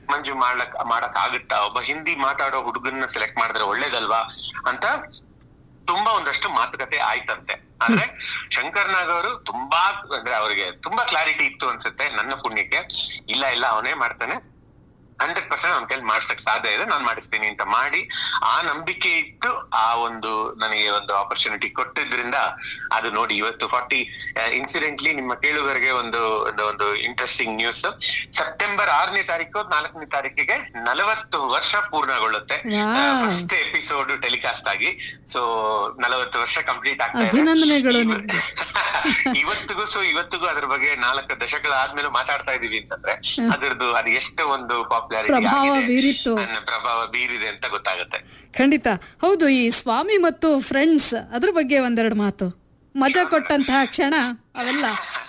ಮಂಜು ಮಾಡ್ಲಕ್ ಮಾಡಕ್ ಆಗುತ್ತಾ ಒಬ್ಬ ಹಿಂದಿ ಮಾತಾಡೋ ಹುಡುಗನ್ನ ಸೆಲೆಕ್ಟ್ ಮಾಡಿದ್ರೆ ಒಳ್ಳೇದಲ್ವಾ ಅಂತ ತುಂಬಾ ಒಂದಷ್ಟು ಮಾತುಕತೆ ಆಯ್ತಂತೆ ಆದ್ರೆ ಶಂಕರ್ ನಾಗ್ ಅವರು ತುಂಬಾ ಅಂದ್ರೆ ಅವರಿಗೆ ತುಂಬಾ ಕ್ಲಾರಿಟಿ ಇತ್ತು ಅನ್ಸುತ್ತೆ ನನ್ನ ಪುಣ್ಯಕ್ಕೆ ಇಲ್ಲ ಇಲ್ಲ ಅವನೇ ಮಾಡ್ತಾನೆ ಹಂಡ್ರೆಡ್ ಪರ್ಸೆಂಟ್ ಅವ್ನ ಕೈಲಿ ಮಾಡ್ಸಕ್ ಸಾಧ್ಯ ಇದೆ ನಾನ್ ಮಾಡಿಸ್ತೀನಿ ಅಂತ ಮಾಡಿ ಆ ನಂಬಿಕೆ ಇಟ್ಟು ಆ ಒಂದು ನನಗೆ ಒಂದು ಆಪರ್ಚುನಿಟಿ ಕೊಟ್ಟಿದ್ರಿಂದ ಅದು ನೋಡಿ ಇವತ್ತು ಫಾರ್ಟಿ ಇನ್ಸಿಡೆಂಟ್ಲಿ ನಿಮ್ಮ ಕೇಳುಗರಿಗೆ ಒಂದು ಒಂದು ಒಂದು ಇಂಟ್ರೆಸ್ಟಿಂಗ್ ನ್ಯೂಸ್ ಸೆಪ್ಟೆಂಬರ್ ಆರನೇ ತಾರೀಕು ನಾಲ್ಕನೇ ತಾರೀಕಿಗೆ ನಲವತ್ತು ವರ್ಷ ಪೂರ್ಣಗೊಳ್ಳುತ್ತೆ Wow. ಫಸ್ಟ್ ಎಪಿಸೋಡ್ ಟೆಲಿಕಾಸ್ಟ್ ಆಗಿ ಸೊ ನಲವತ್ತು ವರ್ಷ ಕಂಪ್ಲೀಟ್ ಆಗ್ತಾ ಇದೆ ಅಭಿನಂದನೆಗಳು ಇವ- ನಿಮ್ಗೆ. ಇವತ್ತಿಗೂ ಸೊ ಇವತ್ತಿಗೂ ಅದ್ರ ಬಗ್ಗೆ ನಾಲ್ಕು ದಶಕಗಳಾದ್ಮೇಲೆ ಮಾತಾಡ್ತಾ ಇದೀವಿ ಅಂತಂದ್ರೆ ಅದರದ್ದು ಅದು ಎಷ್ಟು ಒಂದು ಪಾಪ್ಯುಲಾರಿಟಿ ಪ್ರಭಾವ ಬೀರಿತ್ತು. ಪ್ರಭಾವ ಬೀರಿದೆ ಅಂತ ಗೊತ್ತಾಗುತ್ತೆ ಖಂಡಿತ ಹೌದು ಈ ಸ್ವಾಮಿ ಮತ್ತು ಫ್ರೆಂಡ್ಸ್ ಅದ್ರ ಬಗ್ಗೆ ಒಂದೆರಡು ಮಾತು ಮಜಾ ಕೊಟ್ಟಂತಹ ಕ್ಷಣ ಅವೆಲ್ಲ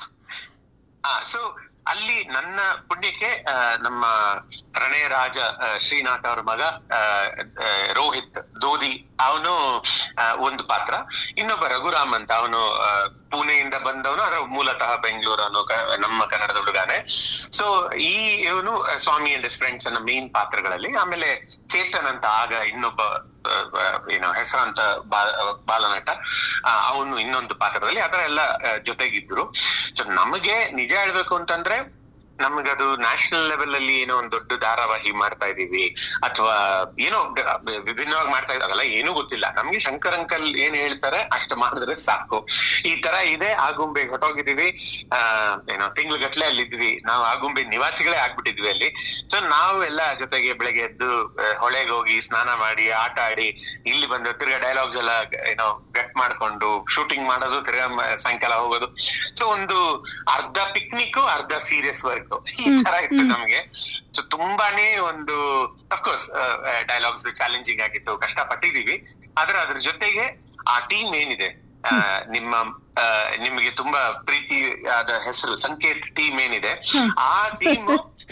ಸೊ ಅಲ್ಲಿ ನನ್ನ ಪುಣ್ಯಕ್ಕೆ ಆ, ನಮ್ಮ ಪ್ರಣಯ ರಾಜ ಆ, ಶ್ರೀನಾಥ್ ಅವ್ರ ಮಗ ಆ, ಆ, ರೋಹಿತ್ ದೋದಿ ಅವನು ಒಂದು ಪಾತ್ರ ಇನ್ನೊಬ್ಬ ರಘುರಾಮ್ ಅಂತ ಅವನು ಪುಣೆಯಿಂದ ಬಂದವನು ಅದ್ರ ಮೂಲತಃ ಬೆಂಗಳೂರು ಅನ್ನೋ ಕ- ನಮ್ಮ ಕನ್ನಡದ ಹುಡುಗಾನೆ ಸೊ ಈ ಇವನು ಆ, ಸ್ವಾಮಿ ಅಂಡ್ ಫ್ರೆಂಡ್ಸ್ ಅನ್ನೋ ಮೇನ್ ಪಾತ್ರಗಳಲ್ಲಿ ಆಮೇಲೆ ಚೇತನ್ ಅಂತ ಆಗ ಇನ್ನೊಬ್ಬ ಆ, ಆ, ಏನು ಹೆಸರಾಂತ ಬಾ- ಬಾಲನಟ ಅವನು ಇನ್ನೊಂದು ಪಾತ್ರದಲ್ಲಿ ಅದರ ಎಲ್ಲ ಆ, ಜೊತೆಗಿದ್ರು ಸೊ ನಮಗೆ ನಿಜ ಹೇಳ್ಬೇಕು ಅಂತಂದ್ರೆ ನಮಗದು ನ್ಯಾಷನಲ್ ಲೆವೆಲ್ ಅಲ್ಲಿ ಏನೋ ಒಂದು ದೊಡ್ಡ ಧಾರಾವಾಹಿ ಮಾಡ್ತಾ ಇದೀವಿ ಅಥವಾ ಏನೋ ಡ- ವಿಭಿನ್ನವಾಗಿ ಮಾಡ್ತಾ ಇದ್ದಾಗಲ್ಲ ಏನೂ ಗೊತ್ತಿಲ್ಲ ನಮ್ಗೆ ಶಂಕರ್ ಅಂಕಲ್ ಏನ್ ಹೇಳ್ತಾರೆ ಅಷ್ಟು ಮಾಡಿದ್ರೆ ಸಾಕು ಈ ತರ ಇದೆ ಆಗುಂಬೆ ಹೊಟ್ಟೋಗಿದೀವಿ ಆ ಏನೋ ತಿಂಗ್ಳುಗಟ್ಲೆ ಅಲ್ಲಿದ್ವಿ ನಾವು ಆಗುಂಬೆ ನಿವಾಸಿಗಳೇ ಆಗ್ಬಿಟ್ಟಿದ್ವಿ ಅಲ್ಲಿ ಸೊ ನಾವು ಎಲ್ಲ ಜೊತೆಗೆ ಬೆಳಗ್ಗೆ ಎದ್ದು ಆ, ಹೊಳೆಗೆ ಹೋಗಿ ಸ್ನಾನ ಮಾಡಿ ಆಟ ಆಡಿ ಇಲ್ಲಿ ಬಂದು ತಿರ್ಗಾ ಡೈಲಾಗ್ಸ್ ಎಲ್ಲ ಏನೋ ಗಟ್ ಮಾಡ್ಕೊಂಡು ಶೂಟಿಂಗ್ ಮಾಡೋದು ತಿರ್ಗಾ ಮ- ಸಾಯಂಕಾಲ ಹೋಗೋದು ಸೊ ಒಂದು ಅರ್ಧ ಪಿಕ್ನಿಕ್ ಅರ್ಧ ಸೀರಿಯಸ್ ವರ್ಕ್ ಈ ತರ ಇತ್ತು ನಮ್ಗೆ ಸೊ ತುಂಬಾನೇ ಒಂದು ಅಫ್ಕೋರ್ಸ್ ಡೈಲಾಗ್ಸ್ ಚಾಲೆಂಜಿಂಗ್ ಆಗಿತ್ತು ಕಷ್ಟ ಪಟ್ಟಿದೀವಿ ಆದ್ರೆ ಅದ್ರ ಜೊತೆಗೆ ಆ ಟೀಮ್ ಏನಿದೆ ಆ, ನಿಮ್ಮ ಆ, ನಿಮಗೆ ತುಂಬಾ ಪ್ರೀತಿಯಾದ ಹೆಸರು ಸಂಕೇತ್ ಟೀಮ್ ಏನಿದೆ ಆ ಟೀಮ್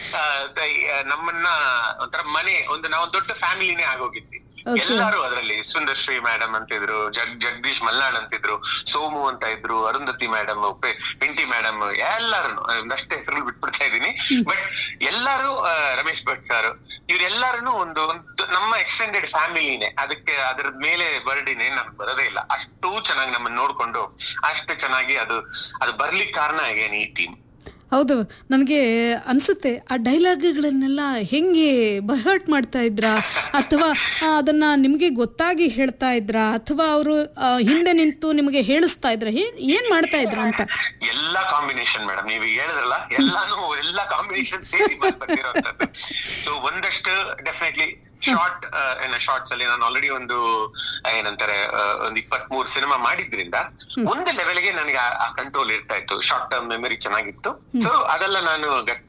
ನಮ್ಮನ್ನ ಒಂಥರ ಮನೆ ಒಂದು ನಾವು ದೊಡ್ಡ ಫ್ಯಾಮಿಲಿನೇ ಆಗೋಗಿದ್ವಿ Okay. ಎಲ್ಲರೂ ಅದರಲ್ಲಿ ಸುಂದರ್ ಶ್ರೀ ಮೇಡಮ್ ಅಂತಿದ್ರು ಜಗ್ ಜಗದೀಶ್ ಮಲ್ನಾಡ್ ಅಂತಿದ್ರು ಸೋಮು ಅಂತ ಇದ್ರು ಅರುಂಧತಿ ಮೇಡಮ್ ಪಿಂಟಿ ಮೇಡಮ್ ಎಲ್ಲಾರು ಒಂದಷ್ಟೇ ಹೆಸರುಗಳು ಬಿಟ್ಬಿಡ್ತಾ ಇದೀನಿ ಬಟ್ ಎಲ್ಲಾರು ಆ, ರಮೇಶ್ ಭಟ್ ಸರ್ ಇವ್ರೆಲ್ಲಾರು ಒಂದು ಒಂದು ನಮ್ಮ ಎಕ್ಸ್ಟೆಂಡೆಡ್ ಫ್ಯಾಮಿಲಿನೇ ಅದಕ್ಕೆ ಅದ್ರ ಮೇಲೆ ಬರ್ಡಿನೇ ನಮ್ಗೆ ಬರೋದೇ ಇಲ್ಲ ಅಷ್ಟು ಚೆನ್ನಾಗಿ ನಮ್ಮನ್ನ ನೋಡ್ಕೊಂಡು ಅಷ್ಟು ಚೆನ್ನಾಗಿ ಅದು ಅದು ಬರ್ಲಿಕ್ಕೆ ಕಾರಣ ಆಗೇನಿ ಈ ಟೀಮ್ ಹೌದು ನನಗೆ ಅನಿಸುತ್ತೆ ಆ ಡೈಲಾಗ್ಗಳನ್ನೆಲ್ಲ ಹೆಂಗೆ ಬಹರ್ಟ್ ಮಾಡ್ತಾ ಇದ್ರಾ ಅಥವಾ ಆ, ಅದನ್ನ ನಿಮಗೆ ಗೊತ್ತಾಗಿ ಹೇಳ್ತಾ ಇದ್ರಾ ಅಥವಾ ಅವರು ಹಿಂದೆ ನಿಂತು ನಿಮಗೆ ಹೇಳಿಸ್ತಾ ಇದ್ರ ಏನ್ ಮಾಡ್ತಾ ಇದ್ರ ಅಂತ ಎಲ್ಲಾ ಕಾಂಬಿನೇಷನ್ ಮೇಡಮ್ ನೀವು ಹೇಳಿದ್ರಲ್ಲ ಎಲ್ಲಾನು ಎಲ್ಲಾ ಕಾಂಬಿನೇಷನ್ ಸೇರಿ ಬಂದ್ ಬಂದಿರೋಂಥದ್ದು ಸೊ ಒಂದಷ್ಟು ಡೆಫಿನೆಟ್ಲಿ ಶಾರ್ಟ್ ಏನ ಶಾರ್ಟ್ಸ್ ಅಲ್ಲಿ ನಾನು ಆಲ್ರೆಡಿ ಒಂದು ಆ, ಏನಂತಾರೆ ಆ, ಒಂದು ಇಪ್ಪತ್ತ್ ಮೂರು ಸಿನಿಮಾ ಮಾಡಿದ್ರಿಂದ ಒಂದು ಲೆವೆಲ್ಗೆ ನನಗೆ ಆ ಕಂಟ್ರೋಲ್ ಇರ್ತಾ ಇತ್ತು ಶಾರ್ಟ್ ಟರ್ಮ್ ಮೆಮರಿ ಚೆನ್ನಾಗಿತ್ತು ಸೊ ಅದೆಲ್ಲ ನಾನು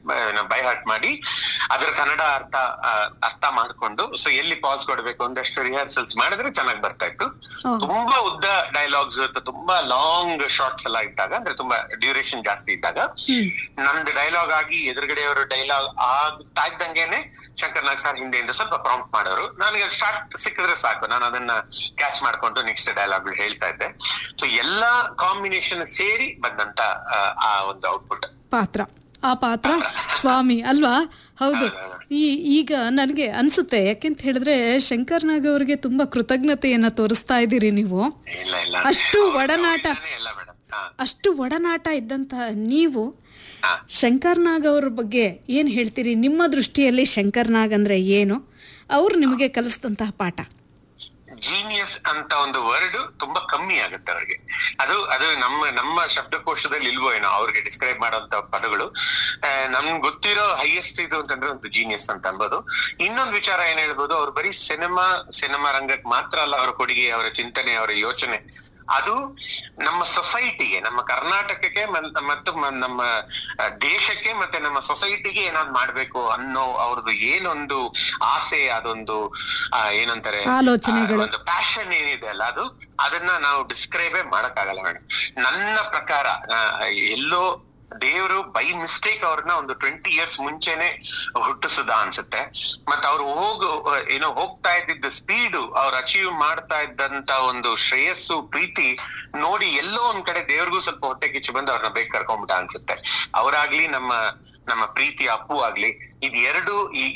ಬೈ ಹಾರ್ಟ್ ಮಾಡಿ ಅದರ ಕನ್ನಡ ಅರ್ಥ ಆ, ಅರ್ಥ ಮಾಡ್ಕೊಂಡು ಸೊ ಎಲ್ಲಿ ಪಾಸ್ ಕೊಡ್ಬೇಕು ಒಂದಷ್ಟು ರಿಹರ್ಸಲ್ಸ್ ಮಾಡಿದ್ರೆ ಚೆನ್ನಾಗಿ ಬರ್ತಾ ಇತ್ತು ಹ್ಮ್. ತುಂಬಾ ಉದ್ದ ಡೈಲಾಗ್ಸ್ ತುಂಬಾ ಲಾಂಗ್ ಶಾರ್ಟ್ಸ್ ಎಲ್ಲ ಇದ್ದಾಗ ಅಂದ್ರೆ ತುಂಬಾ ಡ್ಯೂರೇಷನ್ ಜಾಸ್ತಿ ಇದ್ದಾಗ ನಂದು ಡೈಲಾಗ್ ಆಗಿ ಎದುರುಗಡೆಯವರು ಡೈಲಾಗ್ ಆಗ್ತಾ ಇದ್ದಂಗೆನೆ ಶಂಕರ್ ನಾಗ್ ಸರ್ ಹಿಂದೆಯಿಂದ ಸ್ವಲ್ಪ ಪ್ರಾಂಪ್ಟ್ ಮಾಡೋರು ನನಗೆ ಸ್ಟಾರ್ಟ್ ಸಿಕ್ಕಿದ್ರೆ ಸಾಕು ನಾನು ಅದನ್ನ ಕ್ಯಾಚ್ ಮಾಡ್ಕೊಂಡು ನೆಕ್ಸ್ಟ್ ಡೈಲಾಗ್ ಹೇಳ್ತಾ ಇದ್ದೆ ಸೊ ಎಲ್ಲಾ ಕಾಂಬಿನೇಷನ್ ಸೇರಿ ಬಂದಂತ ಆ, ಆ ಒಂದು ಔಟ್ಪುಟ್ ಪಾತ್ರ ಆ ಪಾತ್ರ ಸ್ವಾಮಿ ಅಲ್ವಾ ಹೌದು ಈ ಈಗ ನನಗೆ ಅನ್ಸುತ್ತೆ ಯಾಕೆಂತ ಹೇಳಿದ್ರೆ ಶಂಕರ್ ನಾಗ್ ಅವರಿಗೆ ತುಂಬಾ ಕೃತಜ್ಞತೆಯನ್ನ ತೋರಿಸ್ತಾ ಇದ್ದೀರಿ ನೀವು ಇಲ್ಲ ಇಲ್ಲ ಅಷ್ಟು ಒಡನಾಟ ಇಲ್ಲ ಮೇಡಮ್ ಹಾ ಅಷ್ಟು ಒಡನಾಟ ಇದ್ದಂತ ನೀವು ಹಾ ಶಂಕರ್ ನಾಗ್ ಅವ್ರ ಬಗ್ಗೆ ಏನ್ ಹೇಳ್ತೀರಿ ನಿಮ್ಮ ದೃಷ್ಟಿಯಲ್ಲಿ ಶಂಕರ್ ನಾಗ್ ಅಂದ್ರೆ ಏನು ಅವ್ರು ನಿಮಗೆ ಕಲಿಸಿದಂತಹ ಪಾಠ ಜೀನಿಯಸ್ ಅಂತ ಒಂದು ವರ್ಡ್ ತುಂಬಾ ಕಮ್ಮಿ ಆಗುತ್ತೆ ಅವ್ರಿಗೆ ಅದು ಅದು ನಮ್ಮ ನಮ್ಮ ಶಬ್ದಕೋಶದಲ್ಲಿ ಇಲ್ವೋ ಏನೋ ಅವ್ರಿಗೆ ಡಿಸ್ಕ್ರೈಬ್ ಮಾಡುವಂತ ಪದಗಳು ಆ, ನಮ್ಗೆ ಗೊತ್ತಿರೋ ಹೈಯೆಸ್ಟ್ ಇದು ಅಂತಂದ್ರೆ ಒಂದು ಜೀನಿಯಸ್ ಅಂತ ಅನ್ಬೋದು ಇನ್ನೊಂದು ವಿಚಾರ ಏನ್ ಹೇಳ್ಬೋದು ಅವ್ರು ಬರೀ ಸಿನಿಮಾ ಸಿನಿಮಾ ರಂಗಕ್ಕೆ ಮಾತ್ರ ಅಲ್ಲ ಅವರ ಕೊಡುಗೆ ಅವರ ಚಿಂತನೆ ಅವರ ಯೋಚನೆ ಅದು ನಮ್ಮ ಸೊಸೈಟಿಗೆ ನಮ್ಮ ಕರ್ನಾಟಕಕ್ಕೆ ಮನ್- ಮತ್ತು ಮ- ನಮ್ಮ ಆ, ದೇಶಕ್ಕೆ ಮತ್ತೆ ನಮ್ಮ ಸೊಸೈಟಿಗೆ ಏನಾದ್ರು ಮಾಡ್ಬೇಕು ಅನ್ನೋ ಅವ್ರದ್ದು ಏನೊಂದು ಆಸೆ ಅದೊಂದು ಆ, ಏನಂತಾರೆ ಆಲೋಚನೆಗಳು. ಆ, ಒಂದು ಪ್ಯಾಷನ್ ಏನಿದೆ ಅಲ್ಲ ಅದು ಅದನ್ನ ನಾವು ಡಿಸ್ಕ್ರೈಬೇ ಮಾಡಕ್ಕಾಗಲ್ಲ ಮೇಡಮ್ ನನ್ನ ಪ್ರಕಾರ ಆ, ಎಲ್ಲೋ ದೇವರು ಬೈ ಮಿಸ್ಟೇಕ್ ಅವ್ರನ್ನ ಒಂದು ಟ್ವೆಂಟಿ ಇಯರ್ಸ್ ಮುಂಚೆನೆ ಹುಟ್ಟಿಸದ ಅನ್ಸುತ್ತೆ ಮತ್ತೆ ಅವ್ರು ಹೋಗು ಏನೋ ಹೋಗ್ತಾ ಇದ್ದಿದ್ದ ಸ್ಪೀಡು ಅವ್ರು ಅಚೀವ್ ಮಾಡ್ತಾ ಇದ್ದಂತ ಒಂದು ಶ್ರೇಯಸ್ಸು ಪ್ರೀತಿ ನೋಡಿ ಎಲ್ಲೋ ಒಂದ್ ಕಡೆ ದೇವ್ರಿಗೂ ಸ್ವಲ್ಪ ಹೊಟ್ಟೆ ಕಿಚ್ಚು ಬಂದು ಅವ್ರನ್ನ ಬೇಗ ಕರ್ಕೊಂಡ್ಬಿಟ್ಟ ಅನ್ಸುತ್ತೆ ಅವರಾಗ್ಲಿ ನಮ್ಮ ನಮ್ಮ ಪ್ರೀತಿ ಅಪ್ಪು ಆಗ್ಲಿ ಇದು ಎರಡು ಈ